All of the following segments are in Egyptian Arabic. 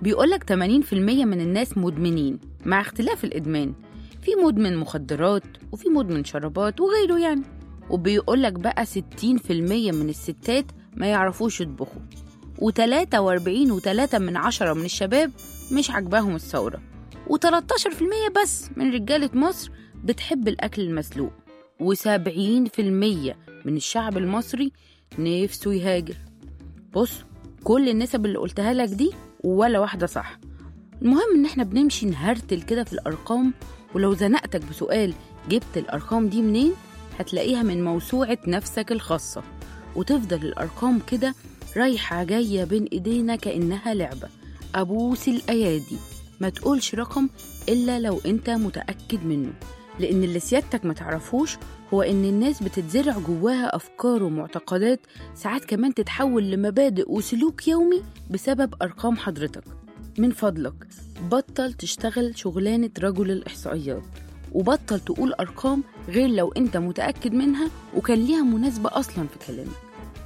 بيقولك 80% من الناس مدمنين مع اختلاف الإدمان في مدمن مخدرات وفي مدمن شرابات وغيره يعني وبيقولك بقى 60% من الستات ما يعرفوش يطبخوا و43 و3 من عشرة من الشباب مش عاجباهم الثورة و13% بس من رجالة مصر بتحب الأكل المسلوق و70% من الشعب المصري نفسه يهاجر بص كل النسب اللي قلتها لك دي ولا واحدة صح المهم إن إحنا بنمشي نهرتل كده في الأرقام ولو زنقتك بسؤال جبت الأرقام دي منين هتلاقيها من موسوعة نفسك الخاصة وتفضل الأرقام كده رايحة جاية بين إيدينا كأنها لعبة أبوس الأيادي ما تقولش رقم إلا لو أنت متأكد منه لأن اللي سيادتك ما تعرفوش هو إن الناس بتتزرع جواها أفكار ومعتقدات ساعات كمان تتحول لمبادئ وسلوك يومي بسبب أرقام حضرتك من فضلك بطل تشتغل شغلانة رجل الإحصائيات وبطل تقول أرقام غير لو أنت متأكد منها وكان ليها مناسبة أصلا في كلامك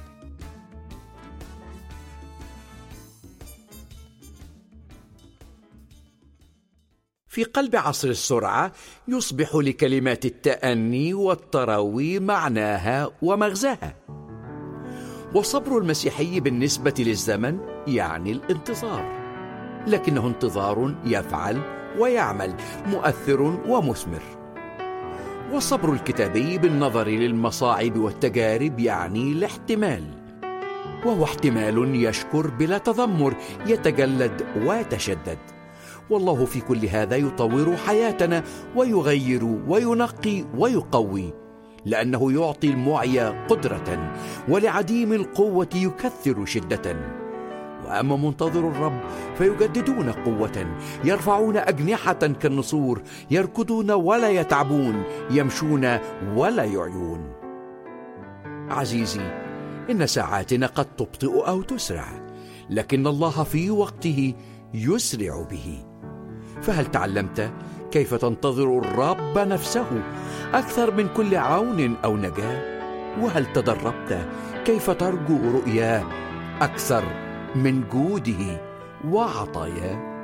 في قلب عصر السرعه يصبح لكلمات التاني والتروي معناها ومغزاها والصبر المسيحي بالنسبه للزمن يعني الانتظار لكنه انتظار يفعل ويعمل مؤثر ومثمر والصبر الكتابي بالنظر للمصاعب والتجارب يعني الاحتمال وهو احتمال يشكر بلا تذمر يتجلد ويتشدد والله في كل هذا يطور حياتنا ويغير وينقي ويقوي لانه يعطي المعي قدره ولعديم القوه يكثر شده واما منتظر الرب فيجددون قوه يرفعون اجنحه كالنسور يركضون ولا يتعبون يمشون ولا يعيون عزيزي ان ساعاتنا قد تبطئ او تسرع لكن الله في وقته يسرع به فهل تعلمت كيف تنتظر الرب نفسه اكثر من كل عون او نجاه وهل تدربت كيف ترجو رؤياه اكثر من جوده وعطاياه